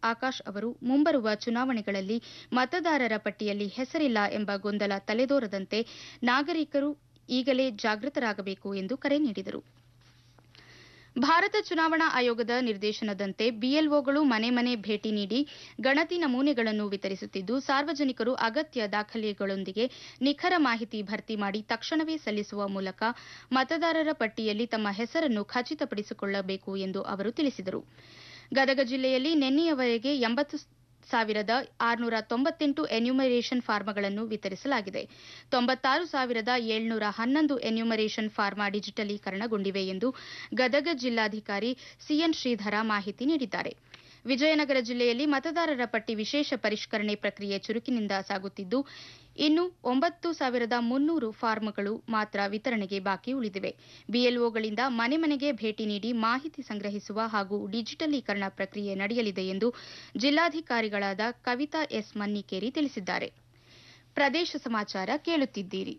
ಆಕಾಶ್ ಅವರು ಮುಂಬರುವ ಚುನಾವಣೆಗಳಲ್ಲಿ ಮತದಾರರ ಪಟ್ಟಿಯಲ್ಲಿ ಹೆಸರಿಲ್ಲ ಎಂಬ ಗೊಂದಲ ತಲೆದೋರದಂತೆ ನಾಗರಿಕರು ಈಗಲೇ ಜಾಗೃತರಾಗಬೇಕು ಎಂದು ಕರೆ ನೀಡಿದರು ಭಾರತ ಚುನಾವಣಾ ಆಯೋಗದ ನಿರ್ದೇಶನದಂತೆ ಬಿಎಲ್ಒಗಳು ಮನೆ ಮನೆ ಭೇಟಿ ನೀಡಿ ಗಣತಿ ನಮೂನೆಗಳನ್ನು ವಿತರಿಸುತ್ತಿದ್ದು ಸಾರ್ವಜನಿಕರು ಅಗತ್ಯ ದಾಖಲೆಗಳೊಂದಿಗೆ ನಿಖರ ಮಾಹಿತಿ ಭರ್ತಿ ಮಾಡಿ ತಕ್ಷಣವೇ ಸಲ್ಲಿಸುವ ಮೂಲಕ ಮತದಾರರ ಪಟ್ಟಿಯಲ್ಲಿ ತಮ್ಮ ಹೆಸರನ್ನು ಖಚಿತಪಡಿಸಿಕೊಳ್ಳಬೇಕು ಎಂದು ಅವರು ತಿಳಿಸಿದರು ಗದಗ ಜಿಲ್ಲೆಯಲ್ಲಿ ನಿನ್ನೆಯವರೆಗೆ ಎಂಬತ್ತು ಸಾವಿರದ ಆರುನೂರ ತೊಂಬತ್ತೆಂಟು ಎನ್ಯುಮರೇಷನ್ ಫಾರ್ಮ್ಗಳನ್ನು ವಿತರಿಸಲಾಗಿದೆ ತೊಂಬತ್ತಾರು ಸಾವಿರದ ಏಳ್ನೂರ ಹನ್ನೊಂದು ಎನ್ಯುಮರೇಷನ್ ಫಾರ್ಮಾ ಡಿಜಿಟಲೀಕರಣಗೊಂಡಿವೆ ಎಂದು ಗದಗ ಜಿಲ್ಲಾಧಿಕಾರಿ ಸಿಎನ್ ಶ್ರೀಧರ ಮಾಹಿತಿ ನೀಡಿದ್ದಾರೆ ವಿಜಯನಗರ ಜಿಲ್ಲೆಯಲ್ಲಿ ಮತದಾರರ ಪಟ್ಟಿ ವಿಶೇಷ ಪರಿಷ್ಕರಣೆ ಪ್ರಕ್ರಿಯೆ ಚುರುಕಿನಿಂದ ಸಾಗುತ್ತಿದ್ದು ಇನ್ನು ಒಂಬತ್ತು ಸಾವಿರದ ಮುನ್ನೂರು ಫಾರ್ಮ್ಗಳು ಮಾತ್ರ ವಿತರಣೆಗೆ ಬಾಕಿ ಉಳಿದಿವೆ ಬಿಎಲ್ಒಗಳಿಂದ ಮನೆ ಮನೆಗೆ ಭೇಟಿ ನೀಡಿ ಮಾಹಿತಿ ಸಂಗ್ರಹಿಸುವ ಹಾಗೂ ಡಿಜಿಟಲೀಕರಣ ಪ್ರಕ್ರಿಯೆ ನಡೆಯಲಿದೆ ಎಂದು ಜಿಲ್ಲಾಧಿಕಾರಿಗಳಾದ ಕವಿತಾ ಎಸ್ ಮನ್ನಿಕೇರಿ ತಿಳಿಸಿದ್ದಾರೆ ಪ್ರದೇಶ ಸಮಾಚಾರ ಕೇಳುತ್ತಿದ್ದೀರಿ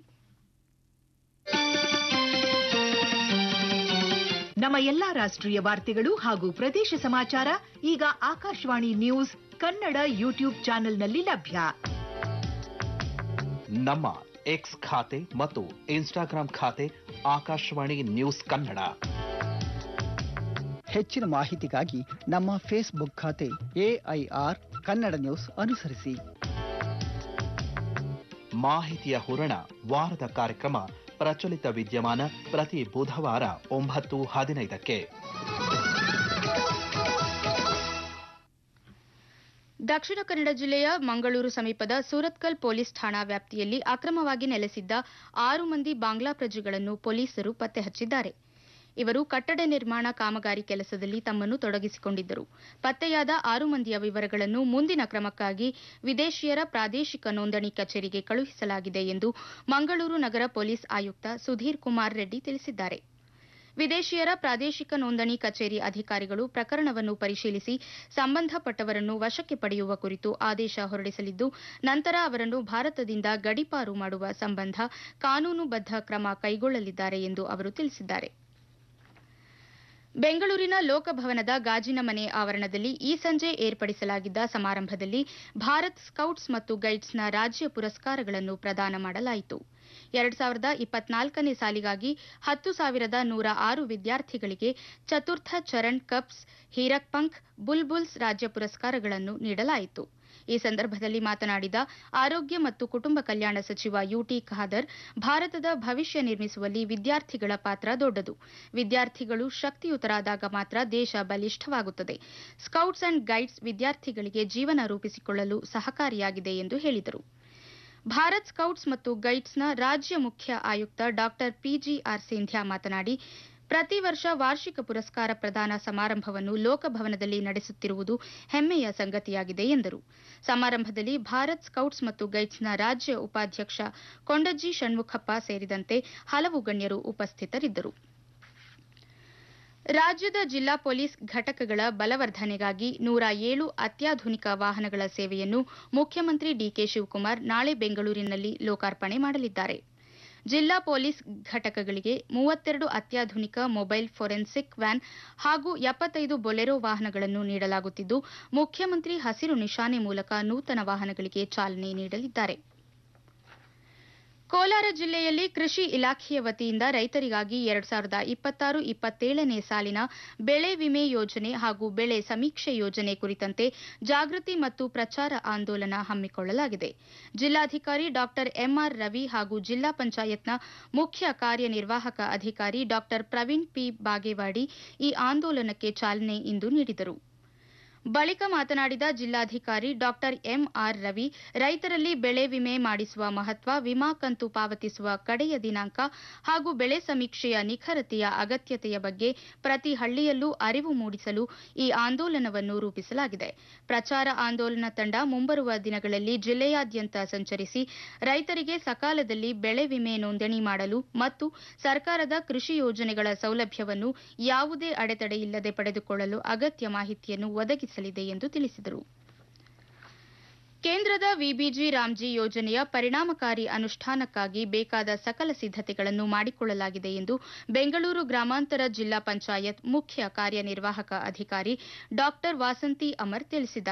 ನಮ್ಮ ಎಲ್ಲಾ ರಾಷ್ಟ್ರೀಯ ವಾರ್ತೆಗಳು ಹಾಗೂ ಪ್ರದೇಶ ಸಮಾಚಾರ ಈಗ ಆಕಾಶವಾಣಿ ನ್ಯೂಸ್ ಕನ್ನಡ ಯೂಟ್ಯೂಬ್ ಚಾನೆಲ್ನಲ್ಲಿ ಲಭ್ಯ ನಮ್ಮ ಎಕ್ಸ್ ಖಾತೆ ಮತ್ತು ಇನ್ಸ್ಟಾಗ್ರಾಂ ಖಾತೆ ಆಕಾಶವಾಣಿ ನ್ಯೂಸ್ ಕನ್ನಡ ಹೆಚ್ಚಿನ ಮಾಹಿತಿಗಾಗಿ ನಮ್ಮ ಫೇಸ್ಬುಕ್ ಖಾತೆ ಎಐಆರ್ ಕನ್ನಡ ನ್ಯೂಸ್ ಅನುಸರಿಸಿ ಮಾಹಿತಿಯ ಹೂರಣ ವಾರದ ಕಾರ್ಯಕ್ರಮ ಪ್ರಚಲಿತ ವಿದ್ಯಮಾನ ಪ್ರತಿ ಬುಧವಾರ ಒಂಬತ್ತು ಹದಿನೈದಕ್ಕೆ ದಕ್ಷಿಣ ಕನ್ನಡ ಜಿಲ್ಲೆಯ ಮಂಗಳೂರು ಸಮೀಪದ ಸೂರತ್ಕಲ್ ಪೊಲೀಸ್ ಠಾಣಾ ವ್ಯಾಪ್ತಿಯಲ್ಲಿ ಅಕ್ರಮವಾಗಿ ನೆಲೆಸಿದ್ದ ಆರು ಮಂದಿ ಬಾಂಗ್ಲಾ ಪ್ರಜೆಗಳನ್ನು ಪೊಲೀಸರು ಪತ್ತೆ ಹಚ್ಚಿದ್ದಾರೆ ಇವರು ಕಟ್ಟಡ ನಿರ್ಮಾಣ ಕಾಮಗಾರಿ ಕೆಲಸದಲ್ಲಿ ತಮ್ಮನ್ನು ತೊಡಗಿಸಿಕೊಂಡಿದ್ದರು ಪತ್ತೆಯಾದ ಆರು ಮಂದಿಯ ವಿವರಗಳನ್ನು ಮುಂದಿನ ಕ್ರಮಕ್ಕಾಗಿ ವಿದೇಶಿಯರ ಪ್ರಾದೇಶಿಕ ನೋಂದಣಿ ಕಚೇರಿಗೆ ಕಳುಹಿಸಲಾಗಿದೆ ಎಂದು ಮಂಗಳೂರು ನಗರ ಪೊಲೀಸ್ ಆಯುಕ್ತ ಸುಧೀರ್ ಕುಮಾರ್ ರೆಡ್ಡಿ ತಿಳಿಸಿದ್ದಾರೆ ವಿದೇಶಿಯರ ಪ್ರಾದೇಶಿಕ ನೋಂದಣಿ ಕಚೇರಿ ಅಧಿಕಾರಿಗಳು ಪ್ರಕರಣವನ್ನು ಪರಿಶೀಲಿಸಿ ಸಂಬಂಧಪಟ್ಟವರನ್ನು ವಶಕ್ಕೆ ಪಡೆಯುವ ಕುರಿತು ಆದೇಶ ಹೊರಡಿಸಲಿದ್ದು ನಂತರ ಅವರನ್ನು ಭಾರತದಿಂದ ಗಡೀಪಾರು ಮಾಡುವ ಸಂಬಂಧ ಕಾನೂನುಬದ್ಧ ಕ್ರಮ ಕೈಗೊಳ್ಳಲಿದ್ದಾರೆ ಎಂದು ಅವರು ತಿಳಿಸಿದ್ದಾರೆ ಬೆಂಗಳೂರಿನ ಲೋಕಭವನದ ಗಾಜಿನ ಮನೆ ಆವರಣದಲ್ಲಿ ಈ ಸಂಜೆ ಏರ್ಪಡಿಸಲಾಗಿದ್ದ ಸಮಾರಂಭದಲ್ಲಿ ಭಾರತ್ ಸ್ಕೌಟ್ಸ್ ಮತ್ತು ಗೈಡ್ಸ್ನ ರಾಜ್ಯ ಪುರಸ್ಕಾರಗಳನ್ನು ಪ್ರದಾನ ಮಾಡಲಾಯಿತು ಎರಡ್ ಸಾವಿರದ ಇಪ್ಪತ್ನಾಲ್ಕನೇ ಸಾಲಿಗಾಗಿ ಹತ್ತು ಸಾವಿರದ ನೂರ ಆರು ವಿದ್ಯಾರ್ಥಿಗಳಿಗೆ ಚತುರ್ಥ ಚರಣ್ ಕಪ್ಸ್ ಹೀರಕ್ ಪಂಖ್ ಬುಲ್ಬುಲ್ಸ್ ರಾಜ್ಯ ಪುರಸ್ಕಾರಗಳನ್ನು ನೀಡಲಾಯಿತು ಈ ಸಂದರ್ಭದಲ್ಲಿ ಮಾತನಾಡಿದ ಆರೋಗ್ಯ ಮತ್ತು ಕುಟುಂಬ ಕಲ್ಯಾಣ ಸಚಿವ ಯುಟಿ ಖಾದರ್ ಭಾರತದ ಭವಿಷ್ಯ ನಿರ್ಮಿಸುವಲ್ಲಿ ವಿದ್ಯಾರ್ಥಿಗಳ ಪಾತ್ರ ದೊಡ್ಡದು ವಿದ್ಯಾರ್ಥಿಗಳು ಶಕ್ತಿಯುತರಾದಾಗ ಮಾತ್ರ ದೇಶ ಬಲಿಷ್ಠವಾಗುತ್ತದೆ ಸ್ಕೌಟ್ಸ್ ಅಂಡ್ ಗೈಡ್ಸ್ ವಿದ್ಯಾರ್ಥಿಗಳಿಗೆ ಜೀವನ ರೂಪಿಸಿಕೊಳ್ಳಲು ಸಹಕಾರಿಯಾಗಿದೆ ಎಂದು ಹೇಳಿದರು ಭಾರತ್ ಸ್ಕೌಟ್ಸ್ ಮತ್ತು ಗೈಡ್ಸ್ನ ರಾಜ್ಯ ಮುಖ್ಯ ಆಯುಕ್ತ ಡಾ ಪಿಜಿಆರ್ ಸಿಂಧ್ಯಾ ಮಾತನಾಡಿ ಪ್ರತಿ ವರ್ಷ ವಾರ್ಷಿಕ ಪುರಸ್ಕಾರ ಪ್ರದಾನ ಸಮಾರಂಭವನ್ನು ಲೋಕಭವನದಲ್ಲಿ ನಡೆಸುತ್ತಿರುವುದು ಹೆಮ್ಮೆಯ ಸಂಗತಿಯಾಗಿದೆ ಎಂದರು ಸಮಾರಂಭದಲ್ಲಿ ಭಾರತ್ ಸ್ಕೌಟ್ಸ್ ಮತ್ತು ಗೈಡ್ಸ್ನ ರಾಜ್ಯ ಉಪಾಧ್ಯಕ್ಷ ಕೊಂಡಜ್ಜಿ ಷಣ್ಮುಖಪ್ಪ ಸೇರಿದಂತೆ ಹಲವು ಗಣ್ಯರು ಉಪಸ್ಥಿತರಿದ್ದರು ರಾಜ್ಯದ ಜಿಲ್ಲಾ ಪೊಲೀಸ್ ಘಟಕಗಳ ಬಲವರ್ಧನೆಗಾಗಿ ನೂರ ಏಳು ಅತ್ಯಾಧುನಿಕ ವಾಹನಗಳ ಸೇವೆಯನ್ನು ಮುಖ್ಯಮಂತ್ರಿ ಡಿಕೆ ಶಿವಕುಮಾರ್ ನಾಳೆ ಬೆಂಗಳೂರಿನಲ್ಲಿ ಲೋಕಾರ್ಪಣೆ ಮಾಡಲಿದ್ದಾರೆ ಜಿಲ್ಲಾ ಪೊಲೀಸ್ ಘಟಕಗಳಿಗೆ ಮೂವತ್ತೆರಡು ಅತ್ಯಾಧುನಿಕ ಮೊಬೈಲ್ ಫೊರೆನ್ಸಿಕ್ ವ್ಯಾನ್ ಹಾಗೂ ಎಪ್ಪತ್ತೈದು ಬೊಲೆರೋ ವಾಹನಗಳನ್ನು ನೀಡಲಾಗುತ್ತಿದ್ದು ಮುಖ್ಯಮಂತ್ರಿ ಹಸಿರು ನಿಶಾನೆ ಮೂಲಕ ನೂತನ ವಾಹನಗಳಿಗೆ ಚಾಲನೆ ನೀಡಲಿದ್ದಾರೆ ಕೋಲಾರ ಜಿಲ್ಲೆಯಲ್ಲಿ ಕೃಷಿ ಇಲಾಖೆಯ ವತಿಯಿಂದ ರೈತರಿಗಾಗಿ ಎರಡ್ ಸಾವಿರದ ಇಪ್ಪತ್ತಾರು ಇಪ್ಪತ್ತೇಳನೇ ಸಾಲಿನ ಬೆಳೆ ವಿಮೆ ಯೋಜನೆ ಹಾಗೂ ಬೆಳೆ ಸಮೀಕ್ಷೆ ಯೋಜನೆ ಕುರಿತಂತೆ ಜಾಗೃತಿ ಮತ್ತು ಪ್ರಚಾರ ಆಂದೋಲನ ಹಮ್ಮಿಕೊಳ್ಳಲಾಗಿದೆ ಜಿಲ್ಲಾಧಿಕಾರಿ ಡಾ ಎಂಆರ್ ರವಿ ಹಾಗೂ ಜಿಲ್ಲಾ ಪಂಚಾಯತ್ನ ಮುಖ್ಯ ಕಾರ್ಯನಿರ್ವಾಹಕ ಅಧಿಕಾರಿ ಡಾ ಪ್ರವೀಣ್ ಪಿ ಬಾಗೇವಾಡಿ ಈ ಆಂದೋಲನಕ್ಕೆ ಚಾಲನೆ ಇಂದು ನೀಡಿದರು ಬಳಿಕ ಮಾತನಾಡಿದ ಜಿಲ್ಲಾಧಿಕಾರಿ ಡಾ ಎಂಆರ್ ರವಿ ರೈತರಲ್ಲಿ ಬೆಳೆ ವಿಮೆ ಮಾಡಿಸುವ ಮಹತ್ವ ವಿಮಾ ಕಂತು ಪಾವತಿಸುವ ಕಡೆಯ ದಿನಾಂಕ ಹಾಗೂ ಬೆಳೆ ಸಮೀಕ್ಷೆಯ ನಿಖರತೆಯ ಅಗತ್ಯತೆಯ ಬಗ್ಗೆ ಪ್ರತಿ ಹಳ್ಳಿಯಲ್ಲೂ ಅರಿವು ಮೂಡಿಸಲು ಈ ಆಂದೋಲನವನ್ನು ರೂಪಿಸಲಾಗಿದೆ ಪ್ರಚಾರ ಆಂದೋಲನ ತಂಡ ಮುಂಬರುವ ದಿನಗಳಲ್ಲಿ ಜಿಲ್ಲೆಯಾದ್ಯಂತ ಸಂಚರಿಸಿ ರೈತರಿಗೆ ಸಕಾಲದಲ್ಲಿ ಬೆಳೆ ವಿಮೆ ನೋಂದಣಿ ಮಾಡಲು ಮತ್ತು ಸರ್ಕಾರದ ಕೃಷಿ ಯೋಜನೆಗಳ ಸೌಲಭ್ಯವನ್ನು ಯಾವುದೇ ಅಡೆತಡೆಯಿಲ್ಲದೆ ಪಡೆದುಕೊಳ್ಳಲು ಅಗತ್ಯ ಮಾಹಿತಿಯನ್ನು ಒದಗಿಸಲಿದೆ ಎಂದು ತಿಳಿಸಿದರು ಕೇಂದ್ರದ ವಿಬಿಜಿ ರಾಮ್ಜಿ ಯೋಜನೆಯ ಪರಿಣಾಮಕಾರಿ ಅನುಷ್ಠಾನಕ್ಕಾಗಿ ಬೇಕಾದ ಸಕಲ ಸಿದ್ದತೆಗಳನ್ನು ಮಾಡಿಕೊಳ್ಳಲಾಗಿದೆ ಎಂದು ಬೆಂಗಳೂರು ಗ್ರಾಮಾಂತರ ಜಿಲ್ಲಾ ಪಂಚಾಯತ್ ಮುಖ್ಯ ಕಾರ್ಯನಿರ್ವಾಹಕ ಅಧಿಕಾರಿ ಡಾ ವಾಸಂತಿ ಅಮರ್ ತಿಳಿಸಿದ್ದಾರೆ